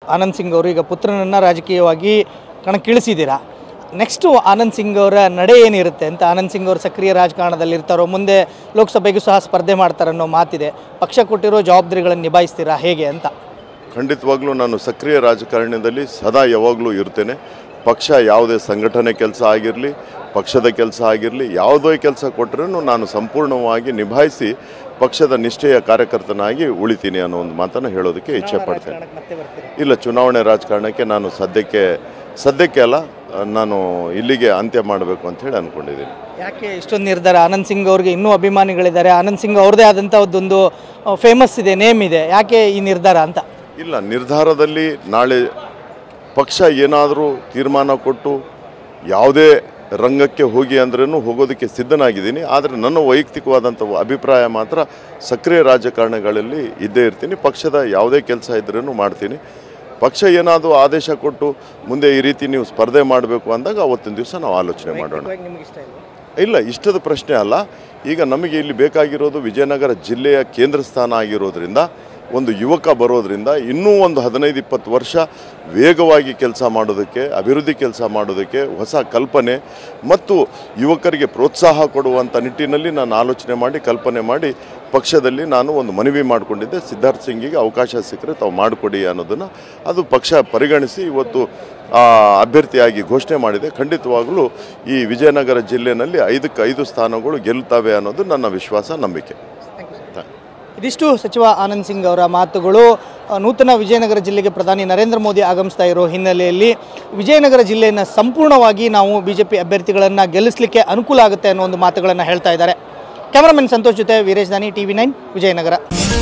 ಆನಂದ್ ಸಿಂಗ್ ಅವರು ಈಗ ಪುತ್ರನನ್ನು ರಾಜಕೀಯವಾಗಿ ಕಣಕ್ಕಿಳಿಸಿದ್ದೀರಾ ನೆಕ್ಸ್ಟು ಆನಂದ್ ಸಿಂಗ್ ಅವರ ನಡೆ ಏನಿರುತ್ತೆ ಅಂತ ಆನಂದ್ ಸಿಂಗ್ ಅವರು ಸಕ್ರಿಯ ರಾಜಕಾರಣದಲ್ಲಿ ಇರ್ತಾರೋ ಮುಂದೆ ಲೋಕಸಭೆಗೂ ಸಹ ಸ್ಪರ್ಧೆ ಮಾಡ್ತಾರೆ ಅನ್ನೋ ಮಾತಿದೆ ಪಕ್ಷ ಕೊಟ್ಟಿರೋ ಜವಾಬ್ದಾರಿಗಳನ್ನು ನಿಭಾಯಿಸ್ತೀರಾ ಹೇಗೆ ಅಂತ ಖಂಡಿತವಾಗ್ಲೂ ನಾನು ಸಕ್ರಿಯ ರಾಜಕಾರಣದಲ್ಲಿ ಸದಾ ಯಾವಾಗಲೂ ಇರ್ತೇನೆ ಪಕ್ಷ ಯಾವುದೇ ಸಂಘಟನೆ ಕೆಲಸ ಆಗಿರಲಿ ಪಕ್ಷದ ಕೆಲಸ ಆಗಿರಲಿ ಯಾವುದೇ ಕೆಲಸ ಕೊಟ್ಟರೂ ನಾನು ಸಂಪೂರ್ಣವಾಗಿ ನಿಭಾಯಿಸಿ ಪಕ್ಷದ ನಿಷ್ಠೆಯ ಕಾರ್ಯಕರ್ತನಾಗಿ ಉಳಿತೀನಿ ಅನ್ನೋ ಒಂದು ಮಾತನ್ನು ಹೇಳೋದಕ್ಕೆ ಇಚ್ಛೆ ಪಡ್ತೇನೆ ಮತ್ತೆ ಬರ್ತೀರಾ ಇಲ್ಲ ಚುನಾವಣೆ ರಾಜಕಾರಣಕ್ಕೆ ನಾನು ಸದ್ಯಕ್ಕೆ ಸದ್ಯಕ್ಕೆ ಅಲ್ಲ ನಾನು ಇಲ್ಲಿಗೆ ಅಂತ್ಯ ಮಾಡಬೇಕು ಅಂತ ಹೇಳಿ ಅಂದ್ಕೊಂಡಿದ್ದೀನಿ ಯಾಕೆ ಇಷ್ಟೊಂದು ನಿರ್ಧಾರ ಆನಂದ್ ಸಿಂಗ್ ಅವ್ರಿಗೆ ಇನ್ನೂ ಅಭಿಮಾನಿಗಳಿದ್ದಾರೆ ಆನಂದ್ ಸಿಂಗ್ ಅವ್ರದೇ ಆದಂಥ ಒಂದೊಂದು ಫೇಮಸ್ ಇದೆ ನೇಮ್ ಇದೆ ಯಾಕೆ ಈ ನಿರ್ಧಾರ ಅಂತ ಇಲ್ಲ ನಿರ್ಧಾರದಲ್ಲಿ ನಾಳೆ ಪಕ್ಷ ಏನಾದರೂ ತೀರ್ಮಾನ ಕೊಟ್ಟು ಯಾವುದೇ ರಂಗಕ್ಕೆ ಹೋಗಿ ಅಂದ್ರೂ ಹೋಗೋದಕ್ಕೆ ಸಿದ್ಧನಾಗಿದ್ದೀನಿ ಆದರೆ ನನ್ನ ವೈಯಕ್ತಿಕವಾದಂಥ ಅಭಿಪ್ರಾಯ ಮಾತ್ರ ಸಕ್ರಿಯ ರಾಜಕಾರಣಗಳಲ್ಲಿ ಇದ್ದೇ ಇರ್ತೀನಿ ಪಕ್ಷದ ಯಾವುದೇ ಕೆಲಸ ಇದ್ರೂ ಮಾಡ್ತೀನಿ ಪಕ್ಷ ಏನಾದರೂ ಆದೇಶ ಕೊಟ್ಟು ಮುಂದೆ ಈ ರೀತಿ ನೀವು ಸ್ಪರ್ಧೆ ಮಾಡಬೇಕು ಅಂದಾಗ ಅವತ್ತಿನ ದಿವಸ ನಾವು ಆಲೋಚನೆ ಮಾಡೋಣ ನಿಮಗೆ ಇಷ್ಟ ಇಲ್ಲ ಇಲ್ಲ ಇಷ್ಟದ ಪ್ರಶ್ನೆ ಅಲ್ಲ ಈಗ ನಮಗೆ ಇಲ್ಲಿ ಬೇಕಾಗಿರೋದು ವಿಜಯನಗರ ಜಿಲ್ಲೆಯ ಕೇಂದ್ರ ಸ್ಥಾನ ಆಗಿರೋದ್ರಿಂದ ಒಂದು ಯುವಕ ಬರೋದ್ರಿಂದ ಇನ್ನೂ ಒಂದು ಹದಿನೈದು ಇಪ್ಪತ್ತು ವರ್ಷ ವೇಗವಾಗಿ ಕೆಲಸ ಮಾಡೋದಕ್ಕೆ ಅಭಿವೃದ್ಧಿ ಕೆಲಸ ಮಾಡೋದಕ್ಕೆ ಹೊಸ ಕಲ್ಪನೆ ಮತ್ತು ಯುವಕರಿಗೆ ಪ್ರೋತ್ಸಾಹ ಕೊಡುವಂಥ ನಿಟ್ಟಿನಲ್ಲಿ ನಾನು ಆಲೋಚನೆ ಮಾಡಿ ಕಲ್ಪನೆ ಮಾಡಿ ಪಕ್ಷದಲ್ಲಿ ನಾನು ಒಂದು ಮನವಿ ಮಾಡಿಕೊಂಡಿದ್ದೆ ಸಿದ್ಧಾರ್ಥ್ ಸಿಂಗಿಗೆ ಅವಕಾಶ ಸಿಕ್ಕರೆ ತಾವು ಮಾಡಿಕೊಡಿ ಅನ್ನೋದನ್ನು ಅದು ಪಕ್ಷ ಪರಿಗಣಿಸಿ ಇವತ್ತು ಆ, ಅಭ್ಯರ್ಥಿಯಾಗಿ ಘೋಷಣೆ ಮಾಡಿದೆ ಖಂಡಿತವಾಗಲೂ ಈ ವಿಜಯನಗರ ಜಿಲ್ಲೆಯಲ್ಲಿ ಐದಕ್ಕೆ ಐದು ಸ್ಥಾನಗಳು ಗೆಲ್ತವೆ ಅನ್ನೋದು ನನ್ನ ವಿಶ್ವಾಸ ನಂಬಿಕೆ Thank- ಇದಿಷ್ಟು ಸಚಿವ ಆನಂದ್ ಸಿಂಗ್ ಅವರ ಮಾತುಗಳು ಆ, ನೂತನ ವಿಜಯನಗರ ಜಿಲ್ಲೆಗೆ ಪ್ರಧಾನಿ ನರೇಂದ್ರ ಮೋದಿ ಆಗಮಿಸ್ತಾ ಇರೋ ಹಿನ್ನೆಲೆಯಲ್ಲಿ ವಿಜಯನಗರ ಜಿಲ್ಲೆಯನ್ನು ಸಂಪೂರ್ಣವಾಗಿ ನಾವು ಬಿ ಜೆ ಪಿ ಅಭ್ಯರ್ಥಿಗಳನ್ನು ಗೆಲ್ಲಿಸಲಿಕ್ಕೆ ಅನುಕೂಲ ಆಗುತ್ತೆ ಅನ್ನೋ ಒಂದು ಮಾತುಗಳನ್ನು ಹೇಳ್ತಾ ಇದ್ದಾರೆ ಕ್ಯಾಮರಾಮನ್ ಸಂತೋಷ್ ಜೊತೆ ವೀರೇಶ್ ದಾನಿ ಟಿ ವಿ ನೈನ್ ವಿಜಯನಗರ